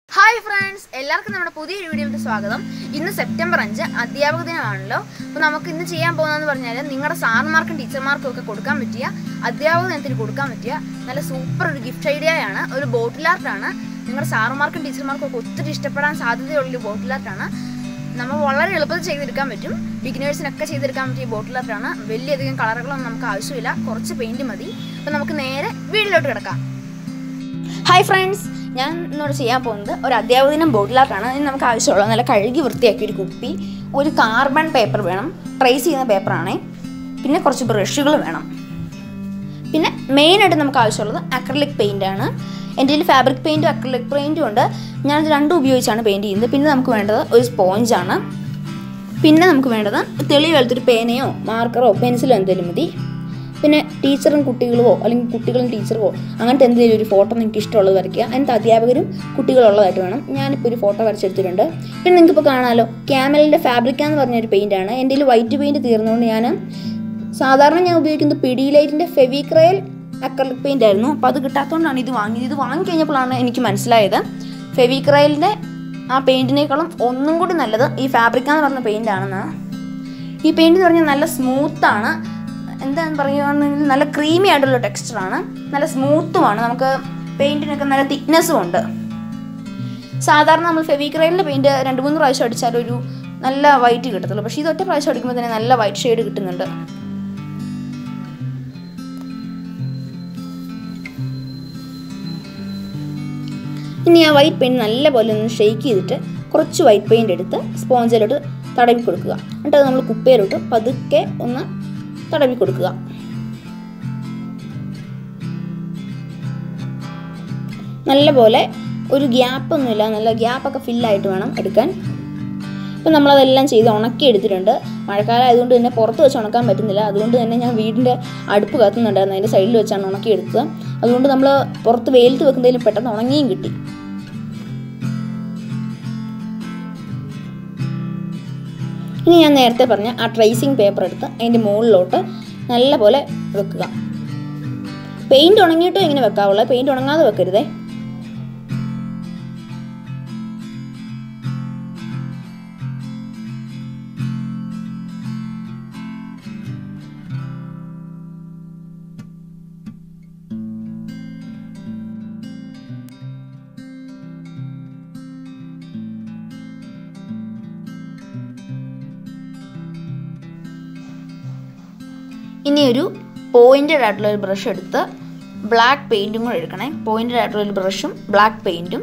hi friends എല്ലാവർക്കും നമ്മുടെ പുതിയൊരു വീഡിയോയിലേക്ക് സ്വാഗതം ഇന്ന് സെപ്റ്റംബർ അഞ്ച് അധ്യാപക ദിനമാണല്ലോ അപ്പോൾ നമുക്ക് ഇന്ന് ചെയ്യാൻ പോകുന്നതെന്ന് പറഞ്ഞാൽ നിങ്ങളുടെ സാറുമാർക്കും ടീച്ചർമാർക്കും ഒക്കെ കൊടുക്കാൻ പറ്റിയ അധ്യാപക ദിനത്തിന് കൊടുക്കാൻ പറ്റിയ നല്ല സൂപ്പർ ഒരു ഗിഫ്റ്റ് ഐഡിയയാണ് ഒരു ബോട്ടിൽ ആർട്ടാണ് നിങ്ങളുടെ സാറുമാർക്കും ടീച്ചർമാർക്കും ഒക്കെ ഒത്തിരി ഇഷ്ടപ്പെടാൻ സാധ്യതയുള്ളൊരു ബോട്ടിൽ ആർട്ടാണ് നമ്മൾ വളരെ എളുപ്പത്തിൽ ചെയ്തെടുക്കാൻ പറ്റും ബിഗിനേഴ്സിനൊക്കെ ചെയ്തെടുക്കാൻ പറ്റിയ ബോട്ടിൽ ആർട്ടാണ് വലിയധികം കളറുകളൊന്നും നമുക്ക് ആവശ്യമില്ല കുറച്ച് പെയിൻറ് മതി അപ്പോൾ നമുക്ക് നേരെ വീട്ടിലോട്ട് കിടക്കാം ഹായ് ഫ്രണ്ട്സ് ഞാൻ ഇന്നോട് ചെയ്യാൻ പോകുന്നത് ഒരു അധ്യാപകദിനം ബോട്ടിലാട്ടാണ് ഇതിന് നമുക്ക് ആവശ്യമുള്ളത് നല്ല കഴുകി വൃത്തിയാക്കിയ ഒരു കുപ്പി ഒരു കാർബൺ പേപ്പർ വേണം ട്രേസ് ചെയ്യുന്ന പേപ്പറാണേ പിന്നെ കുറച്ച് ബ്രഷുകൾ വേണം പിന്നെ മെയിനായിട്ട് നമുക്ക് ആവശ്യമുള്ളത് അക്രലിക് പെയിൻ്റ് ആണ് എൻ്റെ കയ്യിൽ ഫാബ്രിക് പെയിൻറ്റും അക്രലിക് പെയിൻറ്റും ഉണ്ട് ഞാനത് രണ്ടും ഉപയോഗിച്ചാണ് പെയിൻറ് ചെയ്യുന്നത് പിന്നെ നമുക്ക് വേണ്ടത് ഒരു സ്പോഞ്ചാണ് പിന്നെ നമുക്ക് വേണ്ടത് തെളി വെളുത്തൊരു പേനയോ മാർക്കറോ പെൻസിലോ എന്തെങ്കിലും മതി പിന്നെ ടീച്ചറും കുട്ടികളുമോ അല്ലെങ്കിൽ കുട്ടികളും ടീച്ചറുമോ അങ്ങനത്തെ എന്തെങ്കിലും ഒരു ഫോട്ടോ നിങ്ങൾക്ക് ഇഷ്ടമുള്ളത് വരയ്ക്കുക അതിനകത്ത് അധ്യാപകരും കുട്ടികളുള്ളതായിട്ട് വേണം ഞാനിപ്പോൾ ഒരു ഫോട്ടോ വരച്ചെടുത്തിട്ടുണ്ട് പിന്നെ നിങ്ങൾക്കിപ്പോൾ കാണാമല്ലോ ക്യാമലിൻ്റെ ഫാബ്രിക്ക എന്ന് പറഞ്ഞൊരു പെയിൻ്റാണ് എൻ്റെ കയ്യിൽ വൈറ്റ് പെയിൻറ്റ് തീർന്നുകൊണ്ട് ഞാൻ സാധാരണ ഞാൻ ഉപയോഗിക്കുന്നത് പിടിയിലൈറ്റിൻ്റെ ഫെവിക്രയൽ അക്രലിക് പെയിൻ്റ് ആയിരുന്നു അപ്പോൾ അത് കിട്ടാത്തതുകൊണ്ടാണ് ഇത് വാങ്ങിയത് ഇത് വാങ്ങിക്കഴിഞ്ഞപ്പോഴാണ് എനിക്ക് മനസ്സിലായത് ഫെവിക്രയലിൻ്റെ ആ പെയിൻറ്റിനേക്കാളും ഒന്നും കൂടി നല്ലത് ഈ ഫാബ്രിക്ക എന്ന് പറഞ്ഞ പെയിൻ്റ് ആണെന്ന് ഈ പെയിൻറ് എന്ന് പറഞ്ഞാൽ നല്ല സ്മൂത്താണ് എന്താന്ന് പറയുകയാണെങ്കിൽ നല്ല ക്രീമി ആയിട്ടുള്ള ടെക്സ്ചറാണ് നല്ല സ്മൂത്തുമാണ് നമുക്ക് പെയിൻറ്റിനൊക്കെ നല്ല തിക്നെസ്സും ഉണ്ട് സാധാരണ നമ്മൾ ഫെവിക്രൈലിൻ്റെ പെയിൻറ്റ് രണ്ട് മൂന്ന് പ്രാവശ്യം അടിച്ചാൽ ഒരു നല്ല വൈറ്റ് കിട്ടത്തുള്ളൂ പക്ഷേ ഇത് ഒറ്റ പ്രാവശ്യം അടിക്കുമ്പോൾ തന്നെ നല്ല വൈറ്റ് ഷെയ്ഡ് കിട്ടുന്നുണ്ട് ഇനി ആ വൈറ്റ് പെയിൻറ്റ് നല്ലപോലെ ഒന്ന് ഷെയ്ക്ക് ചെയ്തിട്ട് കുറച്ച് വൈറ്റ് പെയിൻറ്റ് എടുത്ത് സ്പോഞ്ചിലോട്ട് തടവി കൊടുക്കുക എന്നിട്ട് അത് നമ്മൾ കുപ്പയിലോട്ട് പതുക്കെ ഒന്ന് തടവി കൊടുക്കുക നല്ലപോലെ ഒരു ഗ്യാപ്പൊന്നുമില്ല നല്ല ഗ്യാപ്പൊക്കെ ഫില്ലായിട്ട് വേണം എടുക്കാൻ ഇപ്പം നമ്മളതെല്ലാം ചെയ്ത് ഉണക്കി എടുത്തിട്ടുണ്ട് മഴക്കാലം ആയതുകൊണ്ട് തന്നെ പുറത്ത് വെച്ച് ഉണക്കാൻ പറ്റുന്നില്ല അതുകൊണ്ട് തന്നെ ഞാൻ വീടിൻ്റെ അടുപ്പ് കത്തുന്നുണ്ടായിരുന്നു അതിൻ്റെ സൈഡിൽ വെച്ചാണ് ഉണക്കി എടുത്തത് അതുകൊണ്ട് നമ്മൾ പുറത്ത് വെയിലത്ത് വെക്കുന്നതിലും പെട്ടെന്ന് ഉണങ്ങിയും കിട്ടി ഇനി ഞാൻ നേരത്തെ പറഞ്ഞ ആ ട്രേസിങ് പേപ്പർ എടുത്ത് അതിൻ്റെ മുകളിലോട്ട് നല്ലപോലെ വെക്കുക പെയിൻറ് ഉണങ്ങിയിട്ടോ ഇങ്ങനെ വെക്കാവുള്ളൂ പെയിൻറ് ഉണങ്ങാതെ വെക്കരുതേ ഇനി ഒരു പോയിൻറ്റഡ് ആയിട്ടുള്ള ഒരു ബ്രഷ് എടുത്ത് ബ്ലാക്ക് പെയിൻറ്റും കൂടെ എടുക്കണേ പോയിൻറ്റഡ് ആയിട്ടുള്ള ഒരു ബ്രഷും ബ്ലാക്ക് പെയിൻറ്റും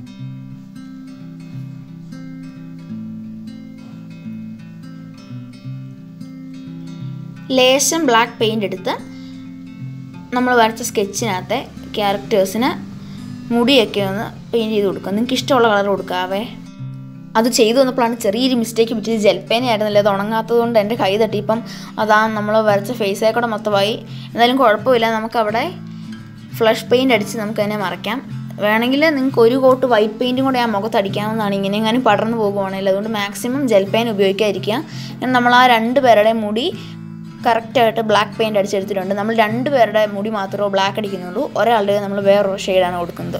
ലേശം ബ്ലാക്ക് പെയിൻ്റ് എടുത്ത് നമ്മൾ വരച്ച സ്കെച്ചിനകത്തെ ക്യാരക്ടേഴ്സിന് മുടിയൊക്കെ ഒന്ന് പെയിൻറ്റ് ചെയ്ത് കൊടുക്കുക നിങ്ങൾക്ക് ഇഷ്ടമുള്ള കളർ കൊടുക്കാവേ അത് ചെയ്തു വന്നപ്പോഴാണ് ചെറിയൊരു മിസ്റ്റേക്ക് പറ്റിയത് ജൽപ്പേനയായിരുന്നില്ല അത് ഉണങ്ങാത്തത് കൊണ്ട് എൻ്റെ കൈ തട്ടിയപ്പം അതാ നമ്മൾ വരച്ച ഫേസേ കൂടെ മൊത്തമായി എന്തായാലും കുഴപ്പമില്ല നമുക്കവിടെ ഫ്ലഷ് പെയിൻറ് അടിച്ച് നമുക്ക് അതിനെ മറയ്ക്കാം വേണമെങ്കിൽ നിങ്ങൾക്ക് ഒരു കോട്ട് വൈറ്റ് പെയിൻറ്റും കൂടെ ആ മുഖത്ത് അടിക്കാവുന്നതാണ് ഇങ്ങനെ എങ്ങാനും പടർന്നു പോകുവാണെങ്കിൽ അതുകൊണ്ട് മാക്സിമം ജെൽ പെയിൻ ഉപയോഗിക്കാതിരിക്കുക കാരണം നമ്മൾ ആ രണ്ട് പേരുടെ മുടി കറക്റ്റായിട്ട് ബ്ലാക്ക് പെയിൻറ് അടിച്ചെടുത്തിട്ടുണ്ട് നമ്മൾ രണ്ട് പേരുടെ മുടി മാത്രമേ ബ്ലാക്ക് അടിക്കുന്നുള്ളൂ ഒരാളുടെ നമ്മൾ വേറൊരു ഷെയ്ഡാണ് കൊടുക്കുന്നത്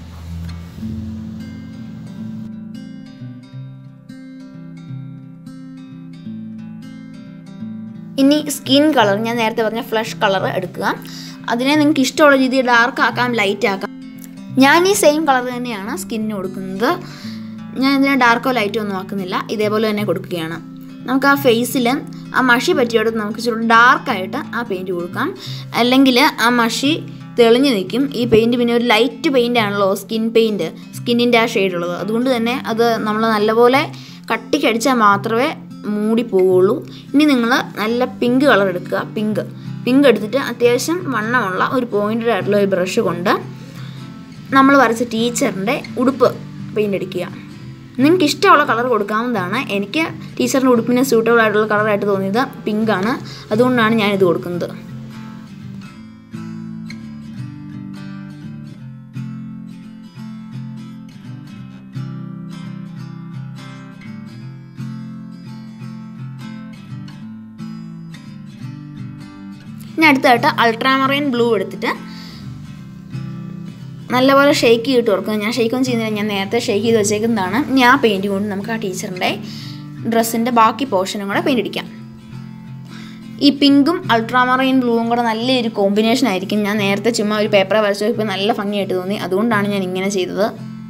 ഇനി സ്കിൻ കളർ ഞാൻ നേരത്തെ പറഞ്ഞ ഫ്ലഷ് കളർ എടുക്കുക അതിനെ നിങ്ങൾക്ക് ഇഷ്ടമുള്ള രീതിയിൽ ഡാർക്ക് ആക്കാം ലൈറ്റ് ആക്കാം ഞാൻ ഈ സെയിം കളർ തന്നെയാണ് സ്കിന്നിന് കൊടുക്കുന്നത് ഞാൻ ഇതിനെ ഡാർക്കോ ലൈറ്റോ ഒന്നും ആക്കുന്നില്ല ഇതേപോലെ തന്നെ കൊടുക്കുകയാണ് നമുക്ക് ആ ഫേസിൽ ആ മഷി പറ്റിയോടത്ത് നമുക്ക് ഇച്ചിരി ഡാർക്കായിട്ട് ആ പെയിൻറ്റ് കൊടുക്കാം അല്ലെങ്കിൽ ആ മഷി തെളിഞ്ഞു നിൽക്കും ഈ പെയിൻറ്റ് പിന്നെ ഒരു ലൈറ്റ് പെയിൻ്റ് ആണല്ലോ സ്കിൻ പെയിൻറ്റ് സ്കിന്നിൻ്റെ ആ ഷെയ്ഡുള്ളത് അതുകൊണ്ട് തന്നെ അത് നമ്മൾ നല്ലപോലെ കട്ടിക്കടിച്ചാൽ മാത്രമേ മൂടി പോവുള്ളൂ ഇനി നിങ്ങൾ നല്ല പിങ്ക് കളർ എടുക്കുക പിങ്ക് പിങ്ക് എടുത്തിട്ട് അത്യാവശ്യം വണ്ണമുള്ള ഒരു പോയിൻറ്റഡ് ആയിട്ടുള്ള ഒരു ബ്രഷ് കൊണ്ട് നമ്മൾ വരച്ച ടീച്ചറിൻ്റെ ഉടുപ്പ് പെയിൻ്റ് അടിക്കുക നിങ്ങൾക്ക് ഇഷ്ടമുള്ള കളർ കൊടുക്കാവുന്നതാണ് എനിക്ക് ടീച്ചറിൻ്റെ ഉടുപ്പിന് സ്യൂട്ടബിൾ ആയിട്ടുള്ള കളറായിട്ട് തോന്നിയത് പിങ്കാണ് അതുകൊണ്ടാണ് ഞാനിത് കൊടുക്കുന്നത് ഇനി അടുത്തായിട്ട് അൾട്രാമറൈൻ ബ്ലൂ എടുത്തിട്ട് നല്ലപോലെ ഷെയ്ക്ക് ചെയ്തിട്ട് കൊടുക്കുക ഞാൻ ഷെയ്ക്കൊന്നും ചെയ്യുന്നില്ല ഞാൻ നേരത്തെ ഷെയ്ക്ക് ചെയ്ത് വെച്ചേക്കുന്നതാണ് ഇനി ആ പെയിൻറ്റ് കൊണ്ട് നമുക്ക് ആ ടീച്ചറിൻ്റെ ഡ്രസ്സിൻ്റെ ബാക്കി പോർഷനും കൂടെ പെയിൻറ്റ് അടിക്കാം ഈ പിങ്കും അൾട്രാമറൈൻ ബ്ലൂവും കൂടെ നല്ലൊരു കോമ്പിനേഷൻ ആയിരിക്കും ഞാൻ നേരത്തെ ചുമ്മാ ഒരു പേപ്പർ വരച്ചു ഇപ്പോൾ നല്ല ഭംഗിയായിട്ട് തോന്നി അതുകൊണ്ടാണ് ഞാൻ ഇങ്ങനെ ചെയ്തത്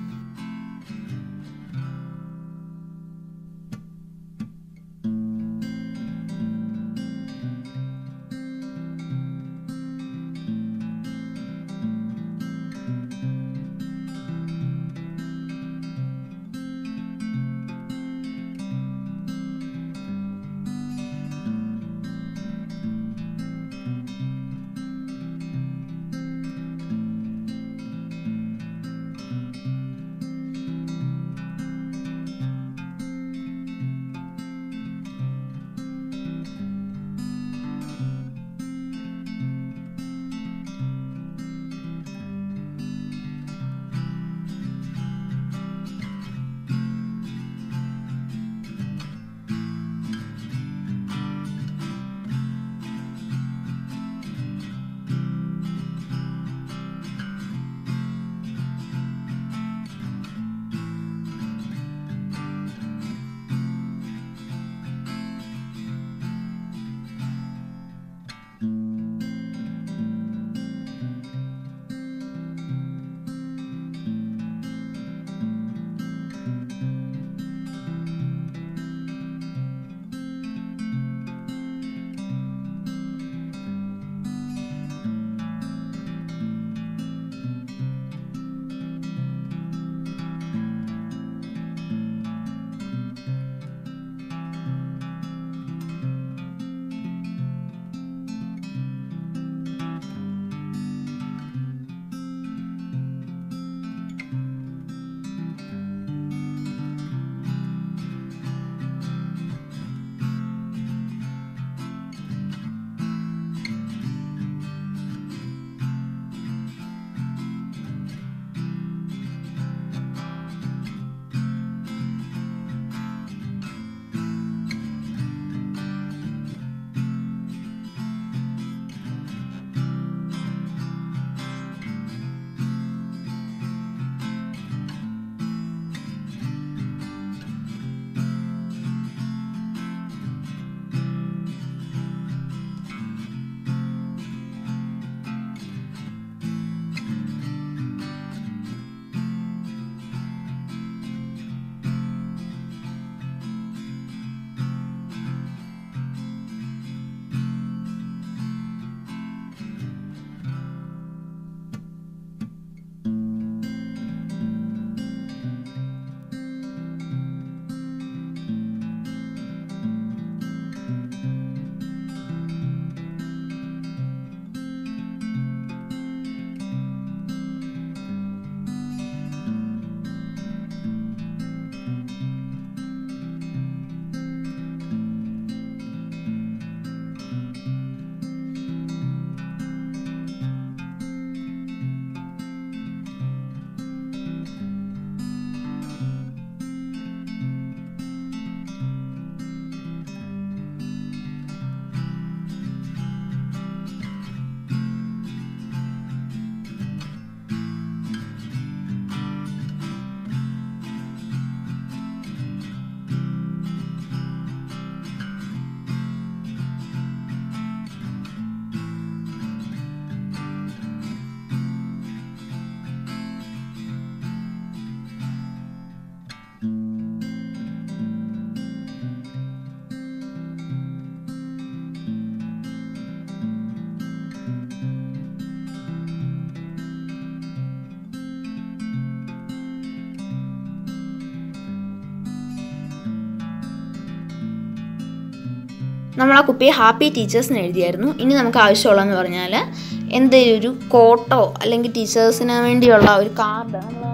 നമ്മൾ ആ കുപ്പിയെ ഹാപ്പി ടീച്ചേഴ്സിന് എഴുതിയായിരുന്നു ഇനി നമുക്ക് ആവശ്യമുള്ളതെന്ന് പറഞ്ഞാൽ എന്തെങ്കിലും ഒരു കോട്ടോ അല്ലെങ്കിൽ ടീച്ചേഴ്സിന് വേണ്ടിയുള്ള ഒരു കാർഡ് നമ്മൾ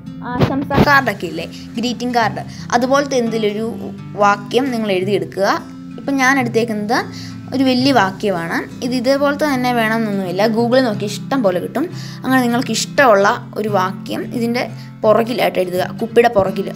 ആശംസ കാർഡൊക്കെ ഇല്ലേ ഗ്രീറ്റിംഗ് കാർഡ് അതുപോലത്തെ എന്തെങ്കിലും ഒരു വാക്യം നിങ്ങൾ എഴുതിയെടുക്കുക ഇപ്പം ഞാൻ എടുത്തേക്കുന്നത് ഒരു വലിയ വാക്യമാണ് ഇത് ഇതേപോലത്തെ തന്നെ വേണമെന്നൊന്നുമില്ല ഗൂഗിളിൽ നോക്കി ഇഷ്ടം പോലെ കിട്ടും അങ്ങനെ നിങ്ങൾക്ക് ഇഷ്ടമുള്ള ഒരു വാക്യം ഇതിൻ്റെ പുറകിലായിട്ട് എഴുതുക കുപ്പിയുടെ പുറകിൽ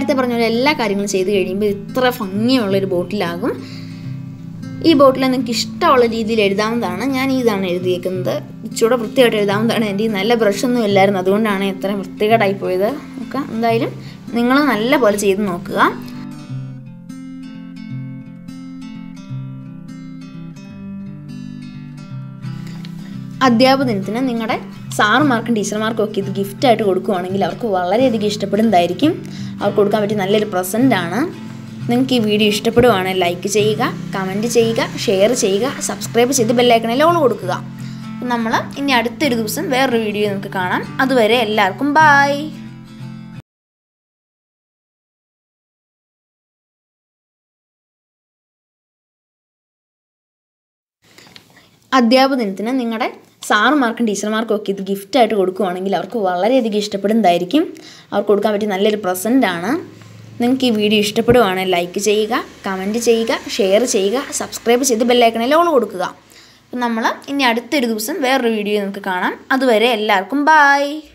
നേരത്തെ പറഞ്ഞ പോലെ എല്ലാ കാര്യങ്ങളും ചെയ്ത് കഴിയുമ്പോൾ ഇത്ര ഭംഗിയുള്ളൊരു ബോട്ടിലാകും ഈ ബോട്ടിൽ നിങ്ങൾക്ക് ഇഷ്ടമുള്ള രീതിയിൽ എഴുതാവുന്നതാണ് ഞാൻ ഇതാണ് എഴുതിയേക്കുന്നത് ഇച്ചിരി വൃത്തിയായിട്ട് എഴുതാവുന്നതാണ് എൻ്റെ ഈ നല്ല ബ്രഷൊന്നും ഇല്ലായിരുന്നു അതുകൊണ്ടാണ് ഇത്രയും വൃത്തികേടായി പോയത് ഒക്കെ എന്തായാലും നിങ്ങൾ നല്ല പോലെ ചെയ്ത് നോക്കുക അധ്യാപക ദിനത്തിന് നിങ്ങളുടെ സാറുമാർക്കും ടീച്ചർമാർക്കും ഒക്കെ ഇത് ഗിഫ്റ്റായിട്ട് കൊടുക്കുകയാണെങ്കിൽ അവർക്ക് വളരെയധികം ഇഷ്ടപ്പെടുന്നതായിരിക്കും അവർക്ക് കൊടുക്കാൻ പറ്റിയ നല്ലൊരു പ്രസൻ്റാണ് നിങ്ങൾക്ക് ഈ വീഡിയോ ഇഷ്ടപ്പെടുവാണെങ്കിൽ ലൈക്ക് ചെയ്യുക കമൻറ്റ് ചെയ്യുക ഷെയർ ചെയ്യുക സബ്സ്ക്രൈബ് ചെയ്ത് ബെല്ലൈക്കണിൽ ഓൺ കൊടുക്കുക നമ്മൾ ഇനി അടുത്തൊരു ദിവസം വേറൊരു വീഡിയോ നമുക്ക് കാണാം അതുവരെ എല്ലാവർക്കും ബായ് അധ്യാപക ദിനത്തിന് നിങ്ങളുടെ സാറുമാർക്കും ടീച്ചർമാർക്കും ഒക്കെ ഇത് ഗിഫ്റ്റായിട്ട് കൊടുക്കുകയാണെങ്കിൽ അവർക്ക് വളരെയധികം ഇഷ്ടപ്പെടുന്നതായിരിക്കും അവർക്ക് കൊടുക്കാൻ പറ്റിയ നല്ലൊരു പ്രസൻ്റാണ് നിങ്ങൾക്ക് ഈ വീഡിയോ ഇഷ്ടപ്പെടുവാണെങ്കിൽ ലൈക്ക് ചെയ്യുക കമൻറ്റ് ചെയ്യുക ഷെയർ ചെയ്യുക സബ്സ്ക്രൈബ് ചെയ്ത് ബെല്ലൈക്കണിൽ ഓൺ കൊടുക്കുക അപ്പം നമ്മൾ ഇനി അടുത്തൊരു ദിവസം വേറൊരു വീഡിയോ നമുക്ക് കാണാം അതുവരെ എല്ലാവർക്കും ബായ്